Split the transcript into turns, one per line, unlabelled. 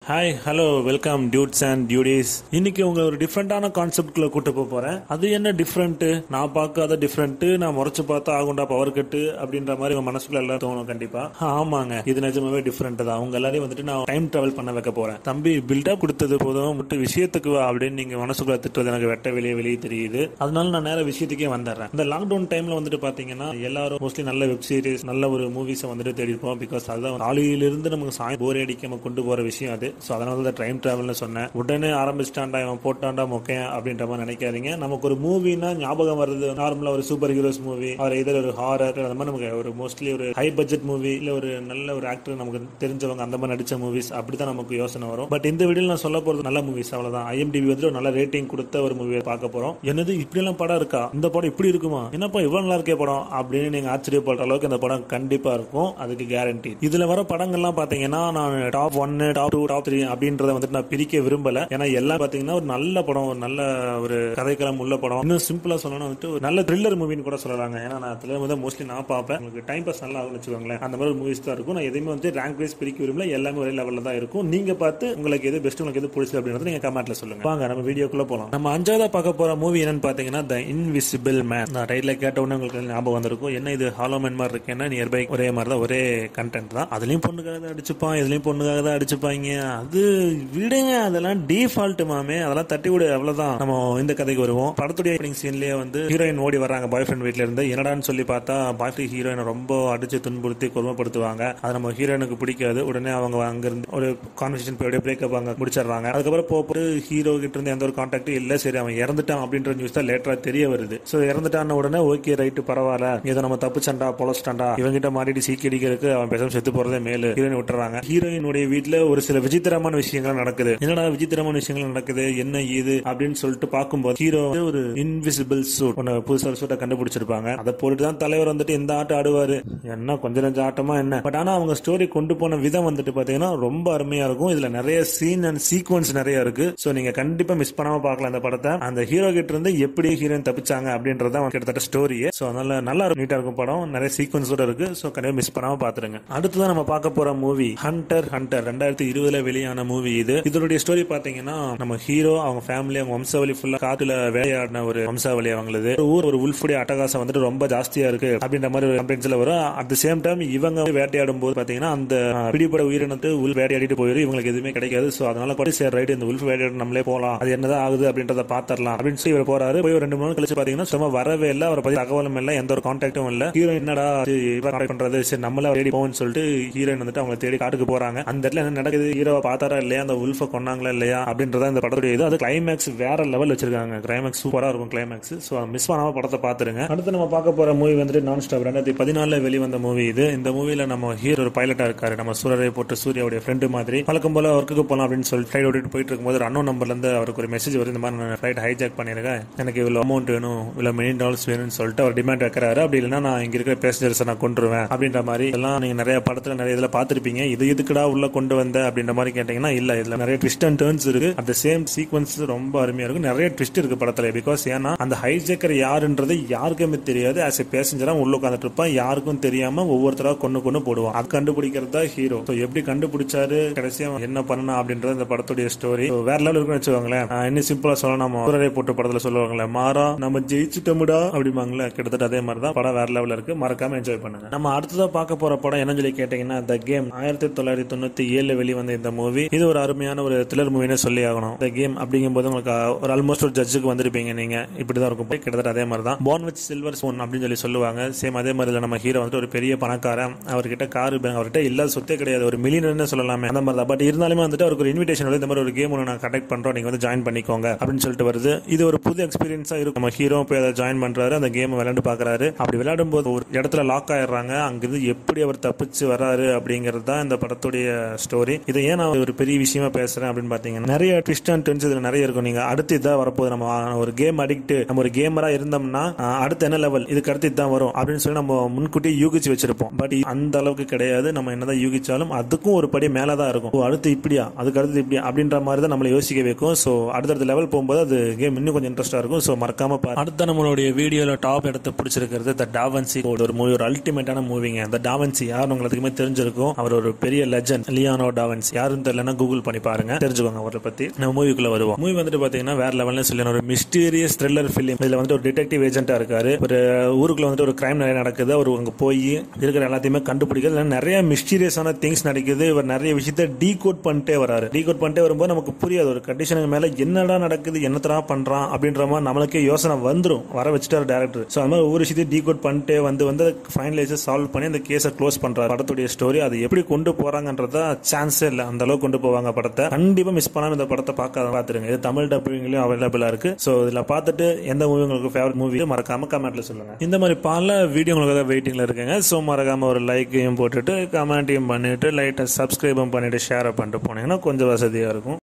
hi hello welcome dudes and dudies இன்னைக்கு உங்க ஒரு டிஃப்ரெண்டான கான்செப்ட்குள்ள கூட்டு போக போறேன் அது என்ன டிஃப்ரெண்ட் நான் பார்க்காத டிஃப்ரெண்ட் நான் முறைச்சு பார்த்தா ஆகுண்டா பவர் கட்டு அப்படின்ற மாதிரி உங்க மனசுக்குள்ள எல்லாம் தோணும் கண்டிப்பா ஆமாங்க இது நிஜமாவே டிஃப்ரெண்ட் தான் உங்க எல்லாரையும் வந்துட்டு நான் டைம் டிராவல் பண்ண வைக்க போறேன் தம்பி பில்டப் கொடுத்தது போதும் முட்டு விஷயத்துக்கு வா அப்படின்னு நீங்க மனசுக்குள்ள திட்டுறது எனக்கு வெட்ட வெளியே வெளியே தெரியுது அதனால நான் நேர விஷயத்துக்கே வந்துடுறேன் இந்த லாக்டவுன் டைம்ல வந்துட்டு பாத்தீங்கன்னா எல்லாரும் மோஸ்ட்லி நல்ல வெப் சீரிஸ் நல்ல ஒரு மூவிஸை வந்துட்டு தேடி இருப்போம் பிகாஸ் அதுதான் காலையிலிருந்து நமக்கு சாய் போர் அடிக்காம கொண்டு போற விஷயம் அது ஸோ அதனால தான் டைம் டிராவல்னு சொன்னேன் உடனே ஆரம்பிச்சிட்டாண்டா இவன் போட்டாண்டா மொக்கையன் அப்படின்ற மாதிரி நினைக்காதீங்க நமக்கு ஒரு மூவினா ஞாபகம் வருது நார்மலா ஒரு சூப்பர் ஹீரோஸ் மூவி அவர் இதர் ஒரு ஹாரர் அந்த மாதிரி நமக்கு ஒரு மோஸ்ட்லி ஒரு ஹை பட்ஜெட் மூவி இல்ல ஒரு நல்ல ஒரு ஆக்டர் நமக்கு தெரிஞ்சவங்க அந்த மாதிரி நடிச்ச மூவிஸ் அப்படிதான் நமக்கு யோசனை வரும் பட் இந்த வீடியோ நான் சொல்ல போறது நல்ல மூவிஸ் அவ்வளவுதான் ஐஎம்டிபி வந்து ஒரு நல்ல ரேட்டிங் கொடுத்த ஒரு மூவியை பார்க்க போறோம் என்னது இப்படி எல்லாம் படம் இருக்கா இந்த படம் இப்படி இருக்குமா என்னப்பா இவ்வளவு நல்லா இருக்கே படம் அப்படின்னு நீங்க ஆச்சரியப்படுற அளவுக்கு இந்த படம் கண்டிப்பா இருக்கும் அதுக்கு கேரண்டி இதுல வர படங்கள்லாம் பாத்தீங்கன்னா நான் டாப் ஒன்னு டாப் டூ டாப் த்ரீ அப்படின்றத வந்துட்டு நான் பிரிக்க விரும்பல ஏன்னா எல்லாம் பாத்தீங்கன்னா ஒரு நல்ல படம் ஒரு நல்ல ஒரு கதைக்களம் உள்ள படம் இன்னும் சிம்பிளா சொல்லணும் வந்துட்டு ஒரு நல்ல த்ரில்லர் மூவின்னு கூட சொல்லலாங்க ஏன்னா நான் அதுல வந்து மோஸ்ட்லி நான் பார்ப்பேன் உங்களுக்கு டைம் பாஸ் நல்லா ஆகும்னு வச்சுக்கோங்களேன் அந்த மாதிரி மூவிஸ் தான் இருக்கும் நான் எதுவுமே வந்து ரேங்க் வைஸ் பிரிக்க விரும்பல எல்லாமே ஒரே லெவல்ல தான் இருக்கும் நீங்க பார்த்து உங்களுக்கு எது பெஸ்ட் உங்களுக்கு எது பிடிச்சது அப்படின்றத நீங்க கமெண்ட்ல சொல்லுங்க வாங்க நம்ம வீடியோக்குள்ள போலாம் நம்ம அஞ்சாவதா பார்க்க போற மூவி என்னன்னு பாத்தீங்கன்னா த இன்விசிபிள் மேன் நான் ரைட்ல கேட்ட உடனே உங்களுக்கு ஞாபகம் வந்திருக்கும் என்ன இது ஹாலோ மேன் மாதிரி இருக்கேன்னா நியர்பை ஒரே மாதிரி தான் ஒரே கண்டென்ட் தான் அதுலயும் பொண்ணுக்காக தான் அடிச்சுப்பான் இதுலயும் பொண்ணுக்காக தான் அடிச்சுப்பாங்க அது விடுங்க அதெல்லாம் டிஃபால்ட் மாமே அதெல்லாம் தட்டி விடு அவ்வளவுதான் நம்ம இந்த கதைக்கு வருவோம் படத்துடைய ஓப்பனிங் சீன்லயே வந்து ஹீரோயின் ஓடி வர்றாங்க பாய் ஃப்ரெண்ட் வீட்ல இருந்து என்னடான்னு சொல்லி பார்த்தா பாய் ஃப்ரெண்ட் ஹீரோயினை ரொம்ப அடிச்சு துன்புறுத்தி கொடுமைப்படுத்துவாங்க அது நம்ம ஹீரோயினுக்கு பிடிக்காது உடனே அவங்க அங்கிருந்து ஒரு கான்வர்சேஷன் போய் பிரேக்கப் அங்க முடிச்சிடுறாங்க அதுக்கப்புறம் போட்டு ஹீரோ கிட்ட இருந்து எந்த ஒரு கான்டாக்டும் இல்ல சரி அவன் இறந்துட்டான் அப்படின்ற நியூஸ் தான் லேட்டரா தெரிய வருது சோ இறந்துட்டான உடனே ஓகே ரைட்டு பரவாயில்ல இதை நம்ம தப்புச்சண்டா பொழச்சிட்டாண்டா இவங்கிட்ட மாட்டிட்டு சீக்கி அடிக்கிறதுக்கு அவன் பேசாம செத்து போறதே மேலு ஹீரோயின் விட்டுறாங்க ஹீரோயினுடைய வீட்டுல ஒரு சில விசித்திரமான விஷயங்கள் நடக்குது என்னடா விசித்திரமான விஷயங்கள் நடக்குது என்ன ஏது அப்படின்னு சொல்லிட்டு பார்க்கும்போது ஹீரோ வந்து ஒரு இன்விசிபிள் சூட் ஒன்னு புதுசா சூட்டை கண்டுபிடிச்சிருப்பாங்க அதை போட்டு தான் தலைவர் வந்துட்டு எந்த ஆட்டம் ஆடுவாரு என்ன கொஞ்ச நெஞ்ச ஆட்டமா என்ன பட் ஆனா அவங்க ஸ்டோரி கொண்டு போன விதம் வந்துட்டு பாத்தீங்கன்னா ரொம்ப அருமையா இருக்கும் இதுல நிறைய சீன் அண்ட் சீக்வன்ஸ் நிறைய இருக்கு சோ நீங்க கண்டிப்பா மிஸ் பண்ணாம பார்க்கலாம் இந்த படத்தை அந்த ஹீரோ கிட்ட இருந்து எப்படி ஹீரோயின் தப்பிச்சாங்க அப்படின்றத அவன் கிட்டத்தட்ட ஸ்டோரியே சோ அதனால நல்லா இருக்கும் நீட்டா இருக்கும் படம் நிறைய சீக்வன்ஸோட இருக்கு சோ கண்டிப்பா மிஸ் பண்ணாம பாத்துருங்க அடுத்ததான் நம்ம பார்க்க போற மூவி ஹண்டர் ஹண்டர் ரெண்டாயிரத்தி இருபதுல வெளியான மூவி இது இதனுடைய ஸ்டோரி பாத்தீங்கன்னா நம்ம ஹீரோ அவங்க ஃபேமிலி அவங்க வம்சாவளி ஃபுல்லா காட்டுல வேலையாடின ஒரு வம்சாவளி அவங்களது ஒரு ஊர் ஒரு உல்ஃபுடைய அட்டகாசம் வந்துட்டு ரொம்ப ஜாஸ்தியா இருக்கு அப்படின்ற மாதிரி ஒரு கம்ப்ளைண்ட்ஸ்ல வரும் அட் த சேம் டைம் இவங்க வேட்டையாடும் போது பாத்தீங்கன்னா அந்த பிடிபட உயிரினத்தை உள் வேட்டையாடிட்டு போயிடும் இவங்களுக்கு எதுவுமே கிடைக்காது சோ அதனால கூட சரி ரைட் இந்த உல்ஃப் வேட்டையாட நம்மளே போலாம் அது என்னதான் ஆகுது அப்படின்றத பாத்திரலாம் அப்படின்னு சொல்லி இவர் போறாரு போய் ஒரு ரெண்டு மூணு நாள் கழிச்சு பாத்தீங்கன்னா சும்மா வரவே இல்ல அவரை பத்தி தகவலும் இல்ல எந்த ஒரு கான்டாக்டும் இல்ல ஹீரோ என்னடா கான்டாக்ட் பண்றது சரி நம்மள தேடி போவோம்னு சொல்லிட்டு ஹீரோயின் வந்துட்டு அவங்க தேடி காட்டுக்கு போறாங்க அந்த இடத்துல என்ன நடக்குது ஹீரோவை பார்த்தாரா இல்லையா அந்த உல்ஃப கொண்டாங்களா இல்லையா அப்படின்றத இந்த படத்துடைய இது அது கிளைமேக்ஸ் வேற லெவல் வச்சிருக்காங்க கிளைமேக்ஸ் சூப்பரா இருக்கும் கிளைமேக்ஸ் சோ மிஸ் பண்ணாம படத்தை பாத்துருங்க அடுத்து நம்ம பார்க்க போற மூவி வந்துட்டு நான் ஸ்டாப் ரெண்டாயிரத்தி பதினாலுல வெளிவந்த மூவி இது இந்த மூவில நம்ம ஹீரோ ஒரு பைலட்டா இருக்காரு நம்ம சூரரை போட்டு சூர்யாவுடைய ஃப்ரெண்டு மாதிரி வழக்கம் போல ஒர்க்குக்கு போலாம் அப்படின்னு சொல்லி ஃபிளைட் ஓட்டிட்டு போயிட்டு இருக்கும்போது ஒரு அன்னோ நம்பர்ல இருந்து அவருக்கு ஒரு மெசேஜ் வருது இந்த மாதிரி நான் ஃபிளைட் ஹைஜாக் பண்ணிருக்கேன் எனக்கு இவ்வளவு அமௌண்ட் வேணும் இவ்வளவு மில்லியன் டாலர்ஸ் வேணும்னு சொல்லிட்டு அவர் டிமாண்ட் வைக்கிறாரு அப்படி இல்லைன்னா நான் இங்க இருக்கிற பேசஞ்சர்ஸ் நான் கொண்டுருவேன் அப்படின்ற மாதிரி எல்லாம் நீங்க நிறைய படத்துல நிறைய இதுல பாத்திருப்பீங்க இது எதுக்குடா உள்ள கொண்டு வந்த அப்படின்ற மாதிரி கேட்டீங்கன்னா இல்ல இதுல நிறைய ட்விஸ்ட் அண்ட் டர்ன்ஸ் இருக்கு அந்த சேம் சீக்வன்ஸ் ரொம்ப அருமையா இருக்கும் நிறைய ட்விஸ்ட் இருக்கு படத்துல பிகாஸ் ஏன்னா அந்த ஹைஜேக்கர் யாருன்றது யாருக்குமே தெரியாது ஆஸ் எ பேசஞ்சரா உள்ள உட்காந்துட்டு இருப்பான் யாருக்கும் தெரியாம ஒவ்வொருத்தரா கொண்டு கொண்டு போடுவான் அது கண்டுபிடிக்கிறது தான் ஹீரோ எப்படி கண்டுபிடிச்சாரு கடைசியா என்ன பண்ணா அப்படின்றது இந்த படத்துடைய ஸ்டோரி வேற லெவல் இருக்குன்னு வச்சுக்கோங்களேன் ஆஹ் இன்னும் சிம்பிளா சொல்ல நம்ம சூரரை போட்டு படத்துல சொல்லுவாங்களே மாறா நம்ம ஜெயிச்சுட்டோமுடா அப்படிம்பாங்களே கிட்டத்தட்ட அதே மாதிரி தான் படம் வேற லெவல்ல இருக்கு மறக்காம என்ஜாய் பண்ணுங்க நம்ம அடுத்ததா பார்க்க போற படம் என்ன சொல்லி கேட்டீங்கன்னா த கேம் ஆயிரத்தி தொள்ளாயிரத்தி தொண்ணூத்தி ஏழுல வெளிவந்த இந்த மூவி இது ஒரு அருமையான ஒரு த்ரில்லர் மூவினே சொல்லி ஆகணும் இந்த கேம் அப்படிங்கும் போது உங்களுக்கு ஒரு ஆல்மோஸ்ட் ஒரு ஜட்ஜுக்கு வந்திருப்பீங்க நீங்க இப்படிதான் இருக்கும் கிட்டத்தட்ட அதே மாதிரி தான் போன் வித் சில்வர் ஸ்பூன் அப்படின்னு சொல்லி சொல்லுவாங்க சேம் அதே மாதிரி இல்ல நம்ம ஹீரோ வந்துட்டு ஒரு பெரிய பணக்காரன் அவர்கிட்ட காரு அவர்கிட்ட இல்லாத சொத்தே கிடையாது ஒரு மில்லியனர்னு சொல்லலாமே அந்த மாதிரி தான் பட் இருந்தாலுமே வந்துட்டு அவருக்கு ஒரு இன்விடேஷன் வருது இந்த மாதிரி ஒரு கேம் ஒன்று நான் கண்டக்ட் பண்றோம் நீங்க வந்து ஜாயின் பண்ணிக்கோங்க அப்படின்னு சொல்லிட்டு வருது இது ஒரு புது எக்ஸ்பீரியன்ஸா இருக்கும் நம்ம ஹீரோ போய் அதை ஜாயின் பண்றாரு அந்த கேம் விளையாண்டு பாக்குறாரு அப்படி விளையாடும் போது ஒரு இடத்துல லாக் ஆயிடுறாங்க அங்கிருந்து எப்படி அவர் தப்பிச்சு வராரு அப்படிங்கிறது தான் இந்த படத்துடைய ஸ்டோரி இதை ஏன் நான் ஒரு பெரிய விஷயமா பேசுறேன் அப்படின்னு பாத்தீங்கன்னா நிறைய ட்விஸ்ட் அண்ட் டென்ஸ் இதுல நிறைய இருக்கும் நீங்க அடுத்து இதான் வரப்போகுது நம்ம ஒரு கேம் அடிக்ட் நம்ம ஒரு கேமரா இருந்தோம்னா ஆஹ், அடுத்து என்ன லெவல் இதுக்கு அடுத்து இதான் வரும் அப்படின்னு சொல்லி நம்ம முன்கூட்டியே யூகிச்சு வச்சிருப்போம் பட் அந்த அளவுக்கு கிடையாது நம்ம என்னதான் யூகிச்சாலும் அதுக்கும் ஒரு படி மேல தான் இருக்கும் ஓ, அடுத்து இப்படியா அதுக்கு அடுத்து இப்படியா அப்படின்ற மாதிரி தான் நம்மளை யோசிக்க வைக்கும் ஸோ அடுத்தடுத்த லெவல் போகும்போது அது கேம் இன்னும் கொஞ்சம் இன்ட்ரெஸ்டா இருக்கும் ஸோ மறக்காம பாரு அடுத்த நம்மளுடைய வீடியோல டாப் இடத்த பிடிச்சிருக்கிறது த டாவன்சி ஒரு மூவி ஒரு அல்டிமேட்டான மூவிங்க அந்த டாவன்சி யார் உங்களுக்கு தெரிஞ்சிருக்கும் அவர் ஒரு பெரிய லெஜண்ட் லியானோ டாவன்சி யார் யாருன்னு தெரியலன்னா கூகுள் பண்ணி பாருங்க தெரிஞ்சுக்கோங்க அவரை பத்தி நம்ம மூவிக்குள்ள வருவோம் மூவி வந்துட்டு பாத்தீங்கன்னா வேற லெவல்ல சொல்லி ஒரு மிஸ்டீரியஸ் த்ரில்லர் ஃபிலிம் இதுல வந்துட்டு ஒரு டிடெக்டிவ் ஏஜென்ட்டா இருக்காரு ஒரு ஊருக்குள்ள வந்துட்டு ஒரு கிரைம் நிறைய நடக்குது அவர் அங்க போய் இருக்கிற எல்லாத்தையுமே கண்டுபிடிக்கிறது இல்ல நிறைய மிஸ்டீரியஸான திங்ஸ் நடக்குது இவர் நிறைய விஷயத்த டீகோட் பண்ணிட்டே வராரு டீகோட் பண்ணிட்டே வரும்போது நமக்கு புரியாது ஒரு கண்டிஷனுக்கு மேல என்னடா நடக்குது என்னத்தரா பண்றான் அப்படின்ற மாதிரி நம்மளுக்கே யோசனை வந்துரும் வர வச்சுட்டாரு டேரக்டர் ஸோ அந்த மாதிரி ஒவ்வொரு விஷயத்தையும் டீகோட் பண்ணிட்டே வந்து வந்து ஃபைனலைஸ் சால்வ் பண்ணி அந்த கேஸை க்ளோஸ் பண்றாரு படத்துடைய ஸ்டோரி அது எப்படி கொண்டு போறாங்கன்றத சான்ஸே இல்லை அந்த அளவுக்கு கொண்டு போவாங்க படத்தை கண்டிப்பா மிஸ் பண்ணாம இந்த படத்தை பார்க்காத பார்த்துருங்க இது தமிழ் டப்பிங்லயும் அவைலபிளா இருக்கு ஸோ இதுல பார்த்துட்டு எந்த மூவி உங்களுக்கு ஃபேவரட் மூவி மறக்காம கமெண்ட்ல சொல்லுங்க இந்த மாதிரி பல வீடியோ உங்களுக்கு வெயிட்டிங்ல இருக்குங்க ஸோ மறக்காம ஒரு லைக்கையும் போட்டுட்டு கமெண்ட்டையும் பண்ணிட்டு லைட்டை சப்ஸ்கிரைபும் பண்ணிட்டு ஷேர் பண்ணிட்டு போனீங்கன்னா கொஞ்சம் வசதியா இருக்கும்